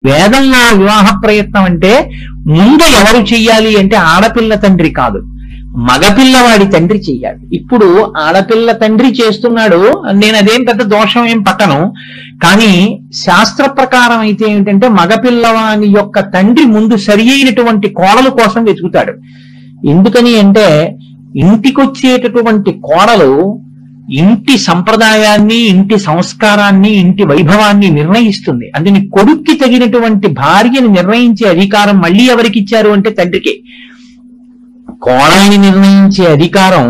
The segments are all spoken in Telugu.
వేదంలో వివాహ ప్రయత్నం అంటే ముందు ఎవరు చెయ్యాలి అంటే ఆడపిల్ల తండ్రి కాదు మగపిల్లవాడి తండ్రి చెయ్యాలి ఇప్పుడు ఆడపిల్ల తండ్రి చేస్తున్నాడు నేను అదేం పెద్ద దోషం ఏం పట్టను కానీ శాస్త్ర ప్రకారం అయితే ఏంటంటే మగపిల్లవాని యొక్క తండ్రి ముందు సరి అయినటువంటి కోడల కోసం వెతుకుతాడు ఎందుకని అంటే ఇంటికొచ్చేటటువంటి కోడలు ఇంటి సంప్రదాయాన్ని ఇంటి సంస్కారాన్ని ఇంటి వైభవాన్ని నిర్ణయిస్తుంది అందుని కొడుక్కి తగినటువంటి భార్యని నిర్ణయించే అధికారం మళ్ళీ ఎవరికి ఇచ్చారు అంటే తండ్రికి కోడల్ని నిర్ణయించే అధికారం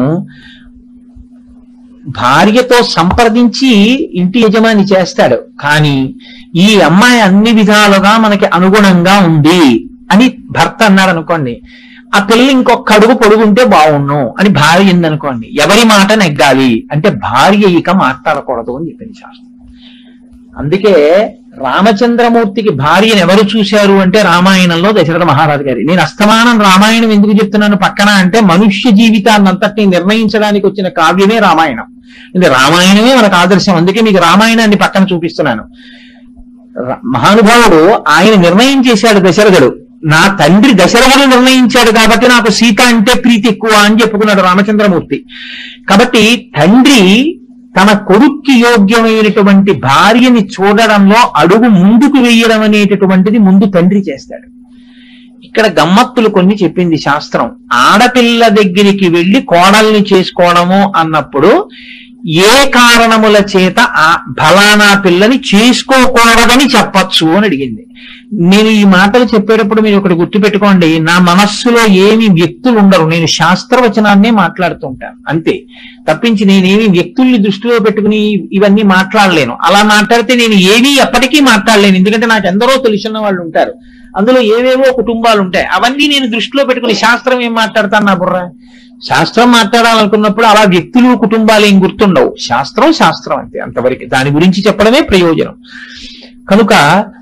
భార్యతో సంప్రదించి ఇంటి యజమాని చేస్తాడు కానీ ఈ అమ్మాయి అన్ని విధాలుగా మనకి అనుగుణంగా ఉంది అని భర్త అన్నాడు అనుకోండి ఆ పిల్ల ఇంకొక అడుగు పొడుగుంటే బాగుండు అని భార్య ఉందనుకోండి ఎవరి మాట నెగ్గాలి అంటే భార్య ఇక మాట్లాడకూడదు అని చెప్పింది శాస్త్రం అందుకే రామచంద్రమూర్తికి భార్యను ఎవరు చూశారు అంటే రామాయణంలో దశరథ మహారాజు గారి నేను అస్తమానం రామాయణం ఎందుకు చెప్తున్నాను పక్కన అంటే మనుష్య జీవితాన్ని అంతటిని నిర్ణయించడానికి వచ్చిన కావ్యమే రామాయణం అంటే రామాయణమే మనకు ఆదర్శం అందుకే మీకు రామాయణాన్ని పక్కన చూపిస్తున్నాను ర- మహానుభావుడు ఆయన నిర్ణయం చేశాడు దశరథుడు నా తండ్రి దశరథుడు నిర్ణయించాడు కాబట్టి నాకు సీత అంటే ప్రీతి ఎక్కువ అని చెప్పుకున్నాడు రామచంద్రమూర్తి కాబట్టి తండ్రి తన కొడుక్కి యోగ్యమైనటువంటి భార్యని చూడడంలో అడుగు ముందుకు వేయడం అనేటటువంటిది ముందు తండ్రి చేస్తాడు ఇక్కడ గమ్మత్తులు కొన్ని చెప్పింది శాస్త్రం ఆడపిల్ల దగ్గరికి వెళ్లి కోడల్ని చేసుకోవడము అన్నప్పుడు ఏ కారణముల చేత ఆ ఫలానా పిల్లని చేసుకోకూడదని చెప్పచ్చు అని అడిగింది నేను ఈ మాటలు చెప్పేటప్పుడు మీరు ఒకటి గుర్తుపెట్టుకోండి నా మనస్సులో ఏమి వ్యక్తులు ఉండరు నేను శాస్త్రవచనాన్నే మాట్లాడుతూ ఉంటాను అంతే తప్పించి నేనేమి వ్యక్తుల్ని దృష్టిలో పెట్టుకుని ఇవన్నీ మాట్లాడలేను అలా మాట్లాడితే నేను ఏమీ ఎప్పటికీ మాట్లాడలేను ఎందుకంటే నాకు ఎందరో తెలిసిన వాళ్ళు ఉంటారు అందులో ఏవేవో కుటుంబాలు ఉంటాయి అవన్నీ నేను దృష్టిలో పెట్టుకుని శాస్త్రం ఏం మాట్లాడతాను నా బుర్ర శాస్త్రం మాట్లాడాలనుకున్నప్పుడు అలా వ్యక్తులు కుటుంబాలు ఏం గుర్తుండవు శాస్త్రం శాస్త్రం అంతే అంతవరకు దాని గురించి చెప్పడమే ప్రయోజనం కనుక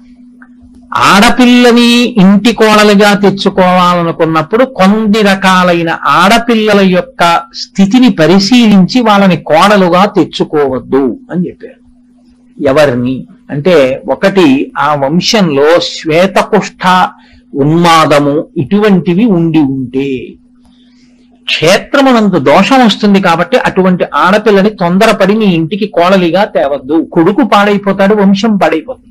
ఆడపిల్లని ఇంటి కోడలుగా తెచ్చుకోవాలనుకున్నప్పుడు కొన్ని రకాలైన ఆడపిల్లల యొక్క స్థితిని పరిశీలించి వాళ్ళని కోడలుగా తెచ్చుకోవద్దు అని చెప్పారు ఎవరిని అంటే ఒకటి ఆ వంశంలో శ్వేతకుష్ఠ ఉన్మాదము ఇటువంటివి ఉండి ఉంటే క్షేత్రమునందు దోషం వస్తుంది కాబట్టి అటువంటి ఆడపిల్లని తొందరపడి నీ ఇంటికి కోడలిగా తేవద్దు కొడుకు పాడైపోతాడు వంశం పాడైపోతుంది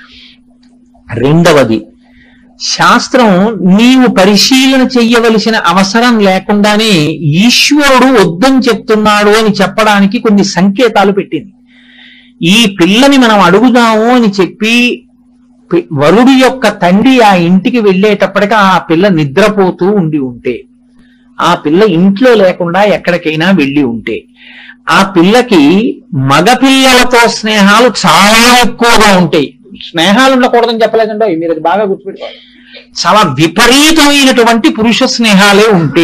రెండవది శాస్త్రం నీవు పరిశీలన చెయ్యవలసిన అవసరం లేకుండానే ఈశ్వరుడు వద్దని చెప్తున్నాడు అని చెప్పడానికి కొన్ని సంకేతాలు పెట్టింది ఈ పిల్లని మనం అడుగుదాము అని చెప్పి పి- వరుడి యొక్క తండ్రి ఆ ఇంటికి వెళ్ళేటప్పటికి ఆ పిల్ల నిద్రపోతూ ఉండి ఉంటే ఆ పిల్ల ఇంట్లో లేకుండా ఎక్కడికైనా వెళ్ళి ఉంటే ఆ పిల్లకి మగ పిల్లలతో స్నేహాలు చాలా ఎక్కువగా ఉంటాయి స్నేహాలు ఉండకూడదని చెప్పలేదండో మీరు అది బాగా గుర్తుపెట్టుకోవాలి చాలా విపరీతమైనటువంటి పురుష స్నేహాలే ఉంటే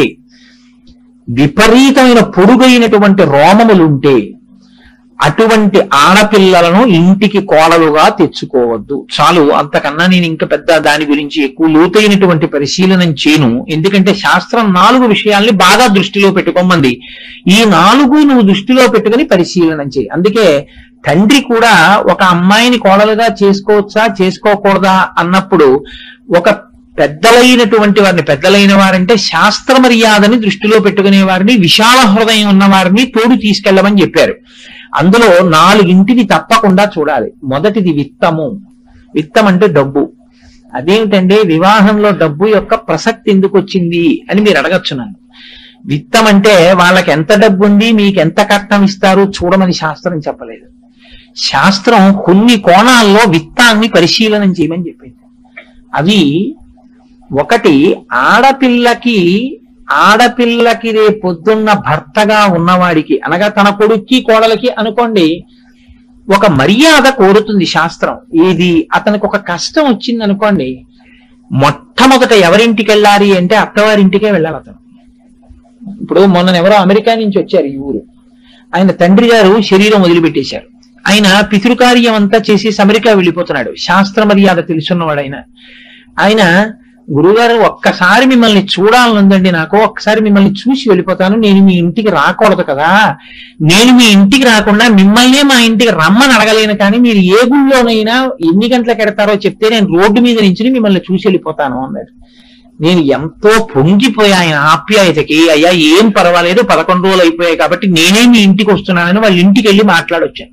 విపరీతమైన పొడుగైనటువంటి రోమములు ఉంటే అటువంటి ఆడపిల్లలను ఇంటికి కోడలుగా తెచ్చుకోవద్దు చాలు అంతకన్నా నేను ఇంకా పెద్ద దాని గురించి ఎక్కువ లోతైనటువంటి పరిశీలన చేయను ఎందుకంటే శాస్త్రం నాలుగు విషయాల్ని బాగా దృష్టిలో పెట్టుకోమంది ఈ నాలుగు నువ్వు దృష్టిలో పెట్టుకుని పరిశీలన చేయి అందుకే తండ్రి కూడా ఒక అమ్మాయిని కోడలుగా చేసుకోవచ్చా చేసుకోకూడదా అన్నప్పుడు ఒక పెద్దలైనటువంటి వారిని పెద్దలైన వారంటే శాస్త్ర మర్యాదని దృష్టిలో పెట్టుకునే వారిని విశాల హృదయం ఉన్న వారిని తోడు తీసుకెళ్ళమని చెప్పారు అందులో నాలుగింటిని తప్పకుండా చూడాలి మొదటిది విత్తము విత్తం అంటే డబ్బు అదేమిటండి వివాహంలో డబ్బు యొక్క ప్రసక్తి ఎందుకు వచ్చింది అని మీరు అడగచ్చు నన్ను విత్తం అంటే వాళ్ళకి ఎంత డబ్బు ఉంది మీకు ఎంత కట్నం ఇస్తారు చూడమని శాస్త్రం చెప్పలేదు శాస్త్రం కొన్ని కోణాల్లో విత్తాన్ని పరిశీలన చేయమని చెప్పింది అవి ఒకటి ఆడపిల్లకి ఆడపిల్లకి రే పొద్దున్న భర్తగా ఉన్నవాడికి అనగా తన కొడుక్కి కోడలకి అనుకోండి ఒక మర్యాద కోరుతుంది శాస్త్రం ఏది అతనికి ఒక కష్టం వచ్చింది అనుకోండి మొట్టమొదట ఎవరింటికి వెళ్ళాలి అంటే అత్తవారింటికే వెళ్ళాలి అతను ఇప్పుడు మొన్న ఎవరో అమెరికా నుంచి వచ్చారు ఈ ఊరు ఆయన తండ్రి గారు శరీరం వదిలిపెట్టేశారు ఆయన పితృకార్యం అంతా చేసి అమెరికా వెళ్ళిపోతున్నాడు శాస్త్ర మర్యాద తెలుసున్నవాడు ఆయన ఆయన గురుగారు ఒక్కసారి మిమ్మల్ని చూడాలనుందండి నాకు ఒక్కసారి మిమ్మల్ని చూసి వెళ్ళిపోతాను నేను మీ ఇంటికి రాకూడదు కదా నేను మీ ఇంటికి రాకుండా మిమ్మల్నే మా ఇంటికి రమ్మని అడగలేను కానీ మీరు ఏ గుళ్ళోనైనా ఎన్ని గంటలకు ఎడతారో చెప్తే నేను రోడ్డు మీద నుంచి మిమ్మల్ని చూసి వెళ్ళిపోతాను అన్నాడు నేను ఎంతో పొంగిపోయా ఆయన ఆప్యాయతకి అయ్యా ఏం పర్వాలేదు పదకొండు రోజులు అయిపోయాయి కాబట్టి నేనే మీ ఇంటికి వస్తున్నానని వాళ్ళ ఇంటికి వెళ్ళి మాట్లాడొచ్చాను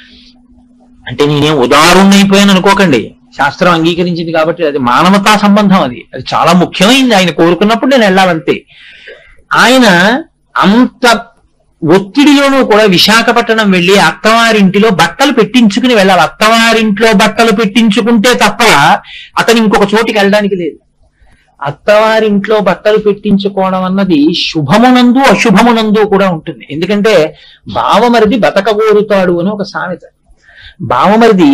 అంటే నేనేం ఉదారుణ్ణైపోయాను అనుకోకండి శాస్త్రం అంగీకరించింది కాబట్టి అది మానవతా సంబంధం అది అది చాలా ముఖ్యమైంది ఆయన కోరుకున్నప్పుడు నేను వెళ్ళాలంతే ఆయన అంత ఒత్తిడిలోనూ కూడా విశాఖపట్నం వెళ్ళి అత్తవారింటిలో బట్టలు పెట్టించుకుని వెళ్ళాలి అత్తవారింట్లో బట్టలు పెట్టించుకుంటే తప్ప అతను ఇంకొక చోటికి వెళ్ళడానికి లేదు అత్తవారింట్లో బట్టలు పెట్టించుకోవడం అన్నది శుభమునందు అశుభమునందు కూడా ఉంటుంది ఎందుకంటే బావమరిది బతకగోరుతాడు అని ఒక సామెత బావమరిది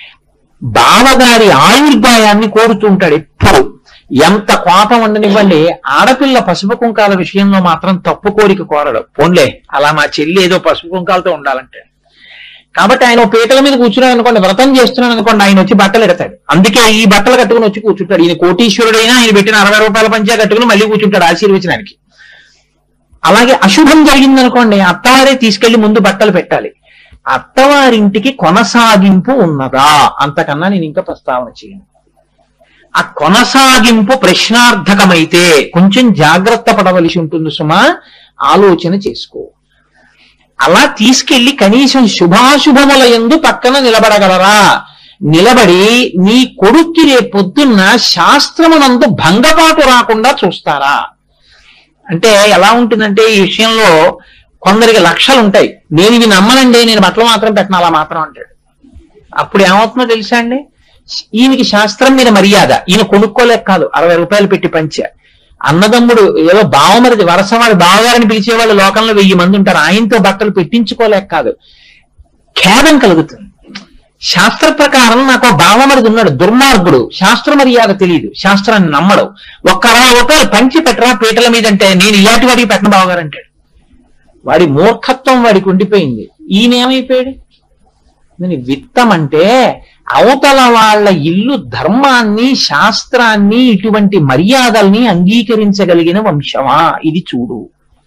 బావగారి ఆయుర్దాయాన్ని కోరుతూ ఉంటాడు ఎప్పుడు ఎంత కోపం ఉండనివ్వండి ఆడపిల్ల పసుపు కుంకాల విషయంలో మాత్రం తప్పు కోరిక కోరడు పోన్లే అలా మా చెల్లి ఏదో పసుపు కుంకాలతో ఉండాలంటే కాబట్టి ఆయన ఓ పీటల మీద కూర్చున్నాడు అనుకోండి వ్రతం చేస్తున్నాడు అనుకోండి ఆయన వచ్చి బట్టలు ఎడతాడు అందుకే ఈ బట్టలు కట్టుకుని వచ్చి కూర్చుంటాడు ఈయన కోటీశ్వరుడైనా ఆయన పెట్టిన అరవై రూపాయల పంచా కట్టుకుని మళ్ళీ కూర్చుంటాడు ఆశీర్వచనానికి అలాగే అశుభం జరిగిందనుకోండి అత్తవారే తీసుకెళ్లి ముందు బట్టలు పెట్టాలి అత్తవారింటికి కొనసాగింపు ఉన్నదా అంతకన్నా నేను ఇంకా ప్రస్తావన చేయను ఆ కొనసాగింపు ప్రశ్నార్థకమైతే కొంచెం జాగ్రత్త పడవలసి ఉంటుంది సుమా ఆలోచన చేసుకో అలా తీసుకెళ్లి కనీసం శుభాశుభముల ఎందు పక్కన నిలబడగలరా నిలబడి నీ కొడుక్కి రేపొద్దున్న శాస్త్రమునందు భంగపాటు రాకుండా చూస్తారా అంటే ఎలా ఉంటుందంటే ఈ విషయంలో కొందరికి లక్షలు ఉంటాయి నేను ఇవి నమ్మనండి నేను బట్టలు మాత్రం పెట్టను అలా మాత్రం అంటాడు అప్పుడు ఏమవుతుందో తెలుసా అండి ఈయనకి శాస్త్రం మీద మర్యాద ఈయన కొనుక్కోలేక కాదు అరవై రూపాయలు పెట్టి పంచ అన్నదమ్ముడు ఏదో బావమరిది వరసవాడి బావగారిని పిలిచేవాళ్ళు లోకంలో వెయ్యి మంది ఉంటారు ఆయనతో బట్టలు పెట్టించుకోలేక కాదు ఖేదం కలుగుతుంది శాస్త్ర ప్రకారం నాకు ఓ బావమరిది ఉన్నాడు దుర్మార్గుడు శాస్త్ర మర్యాద తెలియదు శాస్త్రాన్ని నమ్మడు ఒక్క అరవై రూపాయలు పంచి పెట్టరా పీటల మీద అంటే నేను ఇలాంటి వాడికి పెట్టిన బావగారు అంటాడు వాడి మూర్ఖత్వం వాడికి ఉండిపోయింది ఈయన ఏమైపోయాడు దీని విత్తం అంటే అవతల వాళ్ళ ఇల్లు ధర్మాన్ని శాస్త్రాన్ని ఇటువంటి మర్యాదల్ని అంగీకరించగలిగిన వంశమా ఇది చూడు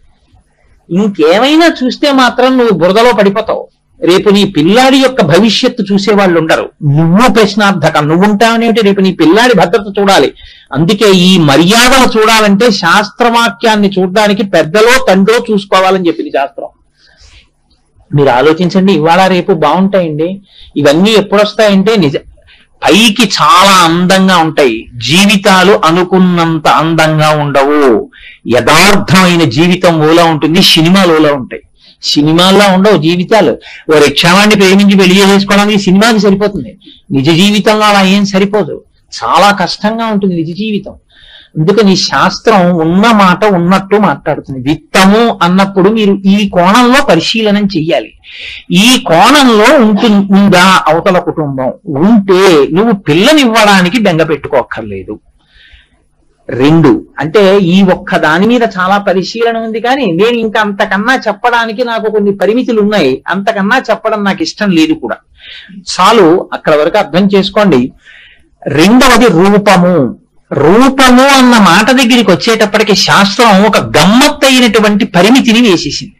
ఇంకేమైనా చూస్తే మాత్రం నువ్వు బురదలో పడిపోతావు రేపు నీ పిల్లాడి యొక్క భవిష్యత్తు చూసే వాళ్ళు ఉండరు నువ్వు ప్రశ్నార్థకం నువ్వు ఉంటావనేమిటి రేపు నీ పిల్లాడి భద్రత చూడాలి అందుకే ఈ మర్యాదలు చూడాలంటే శాస్త్రవాక్యాన్ని చూడడానికి పెద్దలో తండ్రో చూసుకోవాలని చెప్పింది శాస్త్రం మీరు ఆలోచించండి ఇవాళ రేపు బాగుంటాయండి ఇవన్నీ ఎప్పుడు వస్తాయంటే నిజ పైకి చాలా అందంగా ఉంటాయి జీవితాలు అనుకున్నంత అందంగా ఉండవు యథార్థమైన జీవితం ఓలా ఉంటుంది సినిమాలు ఓలా ఉంటాయి సినిమాల్లో ఉండవు జీవితాలు ఓ రిక్షావాణ్ణి ప్రేమించి పెళ్లి చేసుకోవడానికి సినిమాకి సరిపోతుంది నిజ జీవితంలో అలా ఏం సరిపోదు చాలా కష్టంగా ఉంటుంది నిజ జీవితం అందుకని శాస్త్రం ఉన్న మాట ఉన్నట్టు మాట్లాడుతుంది విత్తము అన్నప్పుడు మీరు ఈ కోణంలో పరిశీలనం చెయ్యాలి ఈ కోణంలో ఉంటు ఉందా అవతల కుటుంబం ఉంటే నువ్వు పిల్లనివ్వడానికి బెంగ పెట్టుకోక్కర్లేదు రెండు అంటే ఈ ఒక్క దాని మీద చాలా పరిశీలన ఉంది కానీ నేను ఇంకా అంతకన్నా చెప్పడానికి నాకు కొన్ని పరిమితులు ఉన్నాయి అంతకన్నా చెప్పడం నాకు ఇష్టం లేదు కూడా చాలు అక్కడ వరకు అర్థం చేసుకోండి రెండవది రూపము రూపము అన్న మాట దగ్గరికి వచ్చేటప్పటికి శాస్త్రం ఒక గమ్మత్తైనటువంటి పరిమితిని వేసేసింది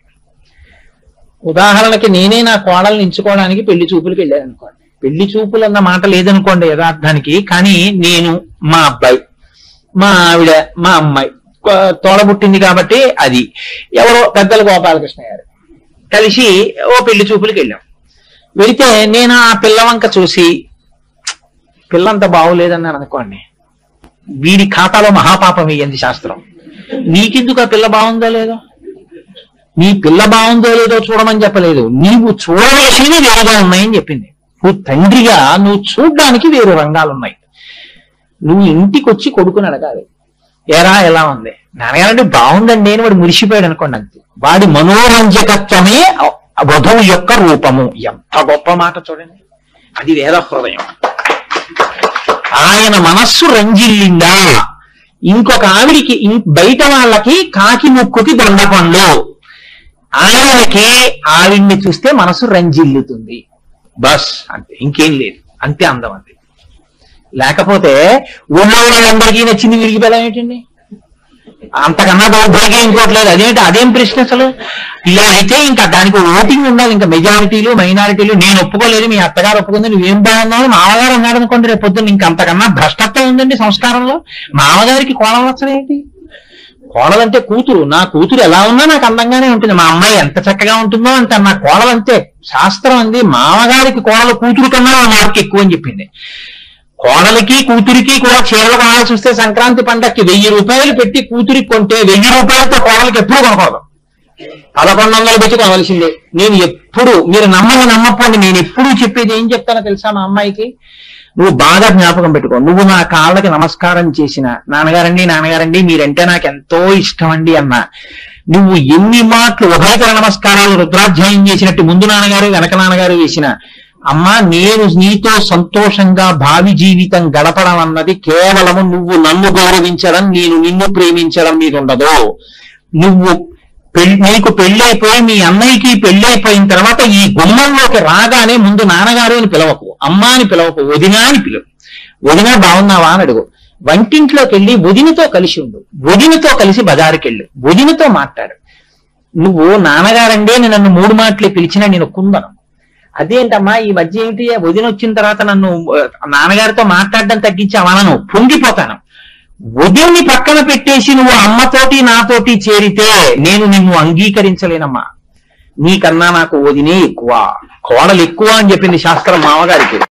ఉదాహరణకి నేనే నా కోడల్ని ఎంచుకోవడానికి పెళ్లి చూపులకు వెళ్ళాను అనుకోండి పెళ్లి చూపులు అన్న మాట లేదనుకోండి యథార్థానికి కానీ నేను మా అబ్బాయి మా ఆవిడ మా అమ్మాయి కో- తోడబుట్టింది కాబట్టి అది ఎవరో పెద్దల గోపాలకృష్ణ గారు కలిసి ఓ పెళ్లి చూపులకు వెళ్ళాం వెళితే నేను ఆ పిల్ల వంక చూసి పిల్లంత బాగోలేదన్నాను అనుకోండి వీడి ఖాతాలో మహాపాపం వేయండి శాస్త్రం నీకెందుకు ఆ పిల్ల బాగుందో లేదో నీ పిల్ల బాగుందో లేదో చూడమని చెప్పలేదు నీవు చూడవలసినవి వేరుగా ఉన్నాయని చెప్పింది నువ్వు తండ్రిగా నువ్వు చూడ్డానికి వేరు రంగాలు ఉన్నాయి నువ్వు ఇంటికి వచ్చి కొడుకుని అడగాలి ఎరా ఎలా ఉంది నాన్నగారంటే బాగుందండి అని వాడు మురిసిపోయాడు అనుకోండి అంతే వాడి మనోరంజకత్వమే ఆ- ఆ వధువు యొక్క రూపము ఎంత గొప్ప మాట చూడండి అది వేద హృదయం ఆయన మనస్సు రంజిల్లిందా ఇంకొక ఆవిడికి ఇం- బయట వాళ్ళకి కాకి ముక్కుకి దొండపండు ఆయనకి ఆవిడ్ని చూస్తే మనసు రంజిల్లుతుంది బస్ అంతే ఇంకేం లేదు అంతే అందం అంతే లేకపోతే ఊళ్ళో వాళ్ళందరికీ నచ్చింది వీడికి బలం ఏంటండి అంతకన్నా దౌర్భాగ్యం ఇంకోటి లేదు అదేంటి అదేం ప్రశ్న అసలు ఇలా అయితే ఇంకా దానికి ఓటింగ్ ఉండాలి ఇంకా మెజారిటీలు మైనారిటీలు నేను ఒప్పుకోలేదు మీ అత్తగారు ఒప్పుకుంది నువ్వేం బాగున్నావు మామగారు అన్నాడు అనుకోండి రేపు పొద్దున్న ఇంకా అంతకన్నా భ్రష్టత్వం ఉందండి సంస్కారంలో మామగారికి కోణం వచ్చడం ఏంటి కోడలంటే కూతురు నా కూతురు ఎలా ఉన్నా నాకు అందంగానే ఉంటుంది మా అమ్మాయి ఎంత చక్కగా ఉంటుందో అంత నా కోడలంతే శాస్త్రం అంది మామగారికి కోడలు కూతురు కన్నా నా మార్క్ ఎక్కువ అని చెప్పింది కోడలికి కూతురికి కూడా చీరలు కొనాల్సి వస్తే సంక్రాంతి పండక్కి వెయ్యి రూపాయలు పెట్టి కూతురికి కొంటే వెయ్యి రూపాయలతో కోడలికి ఎప్పుడు కొనకూడదు పదకొండు వందలు పెట్టి కొనవలసిందే నేను ఎప్పుడు మీరు నమ్మని నమ్మపోండి నేను ఎప్పుడు చెప్పేది ఏం చెప్తానో తెలుసా మా అమ్మాయికి నువ్వు బాగా జ్ఞాపకం పెట్టుకో నువ్వు నా కాళ్ళకి నమస్కారం చేసిన నాన్నగారండి నాన్నగారండి మీరంటే నాకు ఎంతో ఇష్టం అండి అన్న నువ్వు ఎన్ని మాటలు ఉభయకర నమస్కారాలు రుద్రాధ్యాయం చేసినట్టు ముందు నాన్నగారు వెనక నాన్నగారు వేసిన అమ్మా నేను నీతో సంతోషంగా భావి జీవితం గడపడం అన్నది కేవలము నువ్వు నన్ను గౌరవించడం నేను నిన్ను ప్రేమించడం మీద ఉండదు నువ్వు పెళ్లి నీకు పెళ్ళైపోయి మీ అన్నయ్యకి పెళ్ళైపోయిన తర్వాత ఈ గుమ్మంలోకి రాగానే ముందు నాన్నగారు అని పిలవకు అమ్మ అని పిలవకు వదిన అని పిలువు వదిన బాగున్నావా అని అడుగు వంటింట్లోకి వెళ్ళి వదినతో కలిసి ఉండు వదినతో కలిసి బజారుకి వెళ్ళు వదినతో మాట్లాడు నువ్వు నాన్నగారండే అని నన్ను మూడు మాటలే పిలిచినా నేను కుందను అదేంటమ్మా ఈ మధ్య ఏంటి వదిన వచ్చిన తర్వాత నన్ను ఆ, నాన్నగారితో మాట్లాడడం తగ్గించావనను పొంగిపోతాను వదిన్ని పక్కన పెట్టేసి నువ్వు అమ్మతోటి నాతోటి చేరితే నేను నిన్ను అంగీకరించలేనమ్మా నీకన్నా నాకు వదినే ఎక్కువ కోడలు ఎక్కువ అని చెప్పింది శాస్త్రం మామగారికి